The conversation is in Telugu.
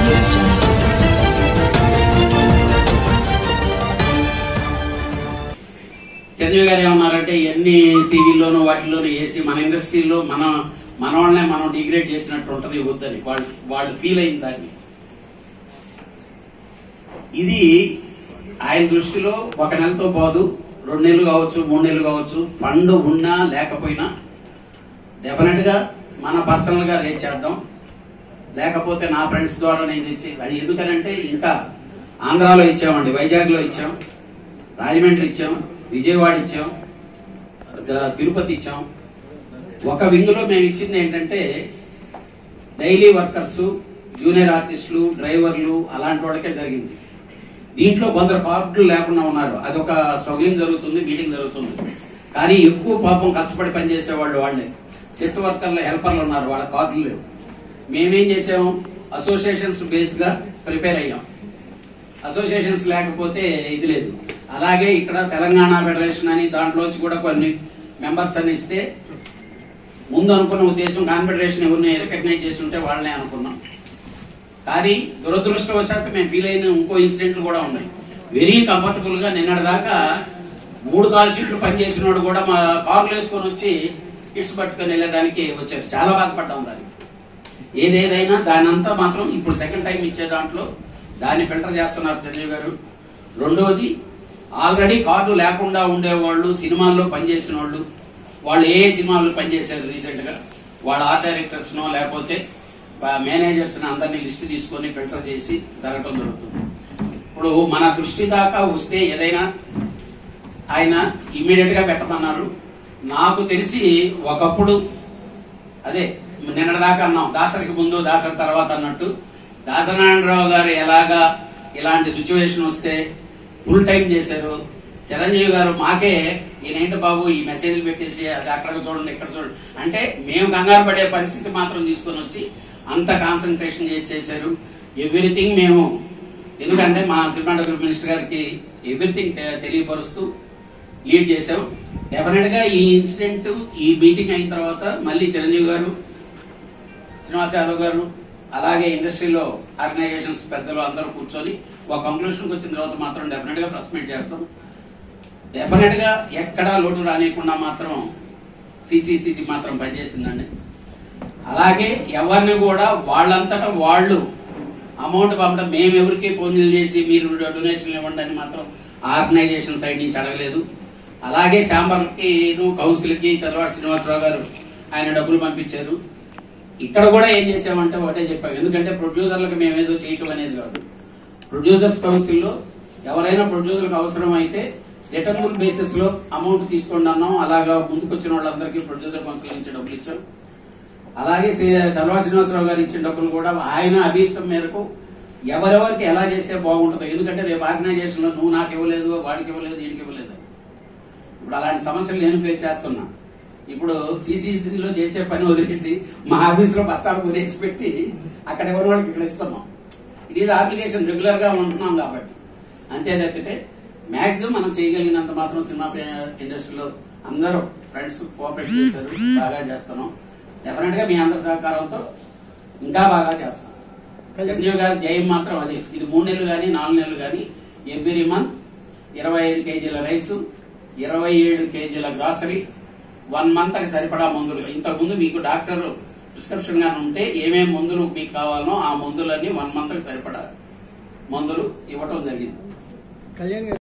చిరంజీవి గారు ఏమన్నారంటే ఎన్ని టీవీల్లోనూ వాటిల్లోనూ వేసి మన ఇండస్ట్రీలో మన మన వాళ్ళనే మనం డిగ్రేడ్ చేసినట్టు ఉంటది వద్దని వాళ్ళు వాళ్ళు ఫీల్ అయిన దాన్ని ఇది ఆయన దృష్టిలో ఒక నెలతో పోదు రెండు నెలలు కావచ్చు మూడు నెలలు కావచ్చు ఫండ్ ఉన్నా లేకపోయినా డెఫినెట్ గా మన పర్సనల్ గా రేట్ చేద్దాం లేకపోతే నా ఫ్రెండ్స్ ద్వారా నేను తెచ్చి అది ఎందుకనంటే ఇంకా ఆంధ్రాలో ఇచ్చామండి వైజాగ్ లో ఇచ్చాం రాజమండ్రి ఇచ్చాం విజయవాడ ఇచ్చాం గా- తిరుపతి ఇచ్చాం ఒక విందులో మేము ఇచ్చింది ఏంటంటే డైలీ వర్కర్స్ జూనియర్ ఆర్టిస్టులు డ్రైవర్లు అలాంటి వాళ్ళకే జరిగింది దీంట్లో కొందరు కార్డులు లేకుండా ఉన్నారు అదొక స్ట్రగ్లింగ్ జరుగుతుంది మీటింగ్ జరుగుతుంది కానీ ఎక్కువ పాపం కష్టపడి పనిచేసే వాళ్ళు వాళ్ళే సెట్ వర్కర్లు హెల్పర్లు ఉన్నారు వాళ్ళ కార్డులు లేవు మేమేం చేసాము అసోసియేషన్స్ బేస్ గా ప్రిపేర్ అయ్యాం అసోసియేషన్స్ లేకపోతే ఇది లేదు అలాగే ఇక్కడ తెలంగాణ ఫెడరేషన్ అని దాంట్లోంచి కూడా కొన్ని మెంబర్స్ అని ఇస్తే ముందు అనుకున్న ఉద్దేశం కాన్ఫెడరేషన్ ఎవరిని రికగ్నైజ్ చేసి ఉంటే వాళ్ళనే అనుకున్నాం కానీ దురదృష్టవశాత్తు మేము ఫీల్ అయిన ఇంకో ఇన్సిడెంట్లు కూడా ఉన్నాయి వెరీ కంఫర్టబుల్ గా నిన్నటి దాకా మూడు కాల్ షీట్లు పనిచేసిన వాడు కూడా మా కార్లు వేసుకొని వచ్చి కిట్స్ పట్టుకొని వెళ్ళేదానికి వచ్చారు చాలా బాధపడ్డాం దానికి ఏదేదైనా దాని అంతా మాత్రం ఇప్పుడు సెకండ్ టైం ఇచ్చే దాంట్లో దాన్ని ఫిల్టర్ చేస్తున్నారు చంద్రయ్య గారు రెండోది ఆల్రెడీ కార్డు లేకుండా ఉండేవాళ్ళు సినిమాల్లో పనిచేసిన వాళ్ళు వాళ్ళు ఏ సినిమాల్లో పనిచేశారు రీసెంట్ గా వాళ్ళ ఆర్ట్ డైరెక్టర్స్ నో లేకపోతే మేనేజర్స్ అందరినీ లిస్ట్ తీసుకొని ఫిల్టర్ చేసి జరగటం జరుగుతుంది ఇప్పుడు మన దృష్టి దాకా వస్తే ఏదైనా ఆయన ఇమ్మీడియట్ గా పెట్టమన్నారు నాకు తెలిసి ఒకప్పుడు అదే నిన్నటి దాకా అన్నాం దాసరికి ముందు దాసరి తర్వాత అన్నట్టు దాసనారాయణరావు గారు ఎలాగా ఇలాంటి సిచ్యువేషన్ వస్తే ఫుల్ టైం చేశారు చిరంజీవి గారు మాకే ఈయనేంటి బాబు ఈ మెసేజ్లు పెట్టేసి అది అక్కడ చూడండి ఇక్కడ చూడండి అంటే మేము కంగారు పడే పరిస్థితి మాత్రం తీసుకొని వచ్చి అంత కాన్సన్ట్రేషన్ చేసి చేశారు ఎవ్రీథింగ్ మేము ఎందుకంటే మా సినిమాటోగ్రఫీ మినిస్టర్ గారికి ఎవ్రీథింగ్ తెలియపరుస్తూ లీడ్ చేసాం డెఫినెట్ గా ఈ ఇన్సిడెంట్ ఈ మీటింగ్ అయిన తర్వాత మళ్ళీ చిరంజీవి గారు శ్రీనివాస్ యాదవ్ గారు అలాగే ఇండస్ట్రీలో ఆర్గనైజేషన్స్ పెద్దలు అందరూ కూర్చొని ఒక కంక్లూషన్ వచ్చిన తర్వాత మాత్రం డెఫినెట్ గా ప్రెస్ మీట్ చేస్తాం డెఫినెట్ గా ఎక్కడా లోటు రానియకుండా మాత్రం సిసిసిసి మాత్రం పనిచేసిందండి అలాగే ఎవరిని కూడా వాళ్ళంతటా వాళ్ళు అమౌంట్ పంపడం మేము ఎవరికి ఫోన్లు చేసి మీరు డొనేషన్లు ఇవ్వండి అని మాత్రం ఆర్గనైజేషన్ సైడ్ నుంచి అడగలేదు అలాగే ఛాంబర్ కి కౌన్సిల్ కి చదవాడ శ్రీనివాసరావు గారు ఆయన డబ్బులు పంపించారు ఇక్కడ కూడా ఏం చేసామంటే ఒకటే చెప్పాం ఎందుకంటే ప్రొడ్యూసర్లకు మేమేదో చేయటం అనేది కాదు ప్రొడ్యూసర్స్ కౌన్సిల్ లో ఎవరైనా ప్రొడ్యూసర్లకు అవసరం అయితే రిటర్నబుల్ బేసిస్ లో అమౌంట్ తీసుకోండి అన్నాం అలాగా ముందుకొచ్చిన వాళ్ళందరికీ ప్రొడ్యూసర్ కౌన్సిల్ నుంచి డబ్బులు ఇచ్చాం అలాగే శ్రీ చలవా శ్రీనివాసరావు గారు ఇచ్చిన డబ్బులు కూడా ఆయన అభీష్టం మేరకు ఎవరెవరికి ఎలా చేస్తే బాగుంటుందో ఎందుకంటే రేపు ఆర్గనైజేషన్ లో నువ్వు నాకు ఇవ్వలేదు వాడికి ఇవ్వలేదు వీడికి ఇవ్వలేదు అని. ఇప్పుడు అలాంటి సమస్యలు నేను ఫేస్ చేస్తున్నా ఇప్పుడు సిసిసిలో చేసే పని వదిలేసి మా ఆఫీస్ లో బస్తాలు కొనేసి పెట్టి అక్కడ ఎవరి వాళ్ళకి ఇక్కడ ఇస్తున్నాం ఇట్ ఈజ్ అప్లికేషన్ రెగ్యులర్ గా ఉంటున్నాం కాబట్టి అంతే తప్పితే మాక్సిమం మనం చేయగలిగినంత మాత్రం సినిమా ఇండస్ట్రీలో అందరూ ఫ్రెండ్స్ కోఆపరేట్ చేశారు బాగా చేస్తున్నాం డెఫినెట్ గా మీ అందరి సహకారంతో ఇంకా బాగా చేస్తాం చిరంజీవి గారి ధ్యేయం మాత్రం అది ఇది మూడు నెలలు కానీ నాలుగు నెలలు కానీ ఎవ్రీ మంత్ ఇరవై ఐదు కేజీల రైసు ఇరవై ఏడు కేజీల గ్రాసరీ వన్ మంత్ కి సరిపడా మందులు ఇంతకు ముందు మీకు డాక్టర్ ప్రిస్క్రిప్షన్ గా ఉంటే ఏమేం మందులు మీకు కావాలనో ఆ మందులన్నీ వన్ మంత్ కి సరిపడా మందులు ఇవ్వటం జరిగింది కళ్యాణ్ గారు